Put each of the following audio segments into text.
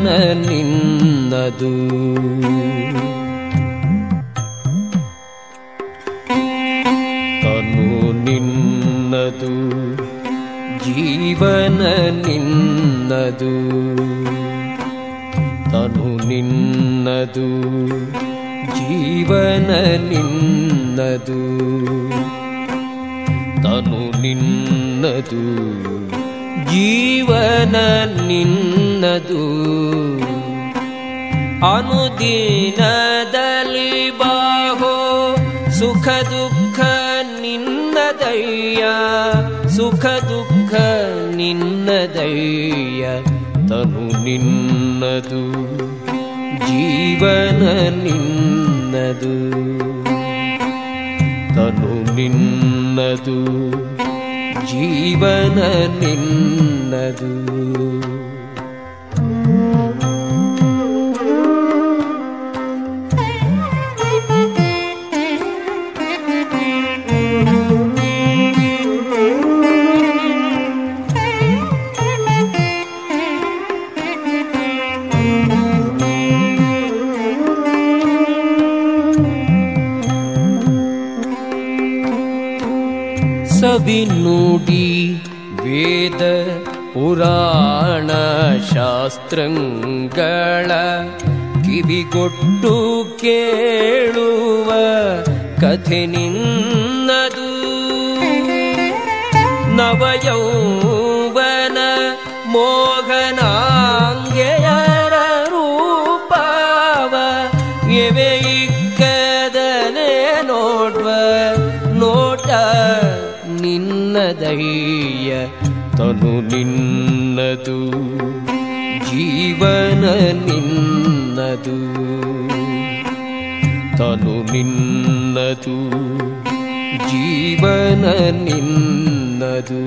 ನಿನ್ನದು ತನು ನಿನ್ನದು ಜೀವನ ನಿನ್ನದು ತನು ನಿನ್ನದು ಜೀವನ ನಿನ್ನದು ತನು ನಿನ್ನದು ಜೀವನ ನಿನ್ನದು ಅನುದಿನದಲ್ಲಿ ಬಾಹೋ ಸುಖ ದುಃಖ ನಿನ್ನದಯ್ಯ ಸುಖ ದುಃಖ ನಿನ್ನದಯ್ಯ ತನು ನಿನ್ನದು ಜೀವನ ನಿನ್ನದು ತನು ನಿನ್ನದು ಜೀವನ ನಿನ್ನದು ಸವಿನುಡಿ ವೇದ ಪುರಾಣ ಶಾಸ್ತ್ರಗಳ ಕಿವಿಗೊಟ್ಟು ಕೇಳುವ ಕಥೆ ನಿನ್ನದು ನವಯೌವನ ಮೋಹನಾಂಗೆಯರ ರೂಪವ ಎವೆ ಇಕ್ಕದನೆ ನೋಡ್ವ ನೋಟ ನಿನ್ನದಯ್ಯ ತನು ನಿನ್ನದು ಜೀವನ ನಿನ್ನದು ತನು ನಿನ್ನದು ಜೀವನ ನಿನ್ನದು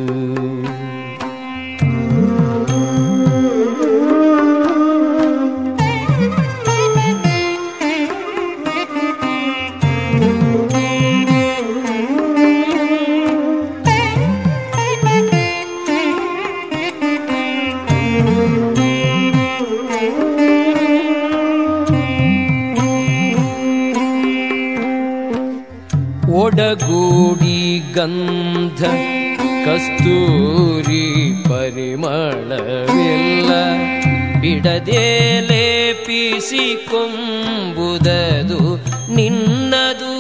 ಒಡಗೂಡಿ ಗಂಧ ಕಸ್ತೂರಿ ಪರಿಮಳವಿಲ್ಲ ಬಿಡದೆ ಲೇಪಿಸಿ ಕೊಂಬುದದು ನಿನ್ನದು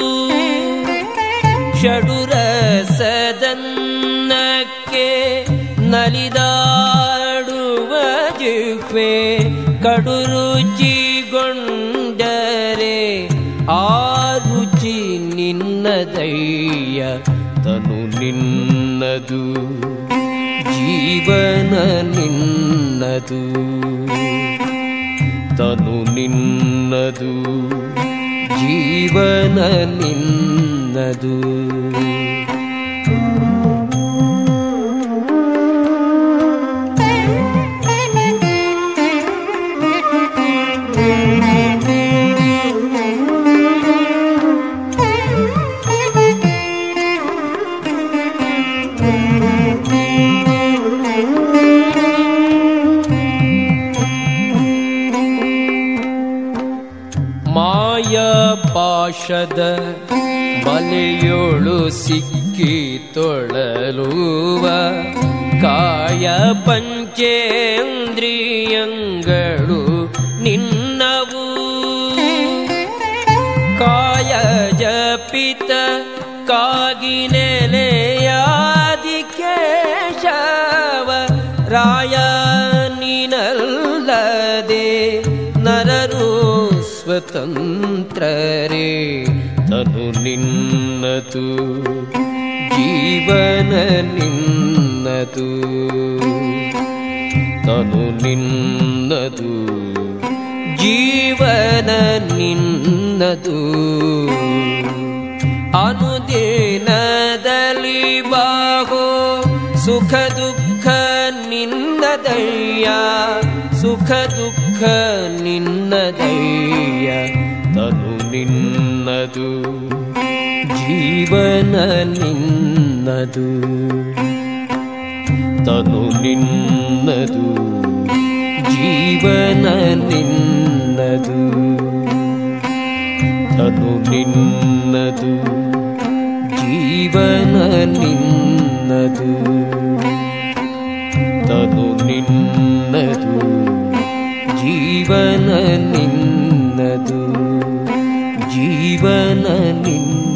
ಷಡುರಸದನ್ನಕ್ಕೆ ನಲಿದಾಡುವ ಜಿಹ್ವೆ ಕಡುರುಚಿಗೊಂಡರೆ ಆ ರುಚಿ ನಿನ್ನದಯ್ಯ ತನು ನಿನ್ನದು ಜೀವನ ನಿನ್ನದು ತನು ನಿನ್ನದು ಜೀವನ ನಿನ್ನದು ಮಾಯ ಪಾಶದ ಮಲೆಯೋಳು ಸಿಕ್ಕಿ ತೊಳಲುವ ಕಾಯ ಪಂಚೇಂದ್ರಿಯಂಗಳು ನಿನ್ನವು ಕಾಯ ಜಪಿತ ಕಾಗಿ ನೆಲೆಯಾದಿ ಕೇಶವ ರಾಯ ನೀನಲ್ಲದೆ ನರರು ಸ್ವತಂತ್ರರೇ ತನು ನಿನ್ನದು ಜೀವನ ನಿನ್ನದು ತನು ನಿನ್ನದು ಜೀವನ ನಿನ್ನದು ಅನುದಿನದಲ್ಲಿ ಬಾಹೋ ಸುಖ ದುಃಖ ನಿನ್ನದಯ್ಯ ಸುಖ ದುಃಖ ನಿನ್ನದಯ್ಯ ತನು ನಿನ್ನದು ಜೀವನ ನಿನ್ನದು ತನು ನಿನ್ನದು ಜೀವನ ನಿನ್ನದು ತನು ನಿನ್ನದು ಜೀವನ ನಿನ್ನದು ತನು ನಿನ್ನದು ಜೀವನ ನಿನ್ನದು ಜೀವನ ನಿನ್ನ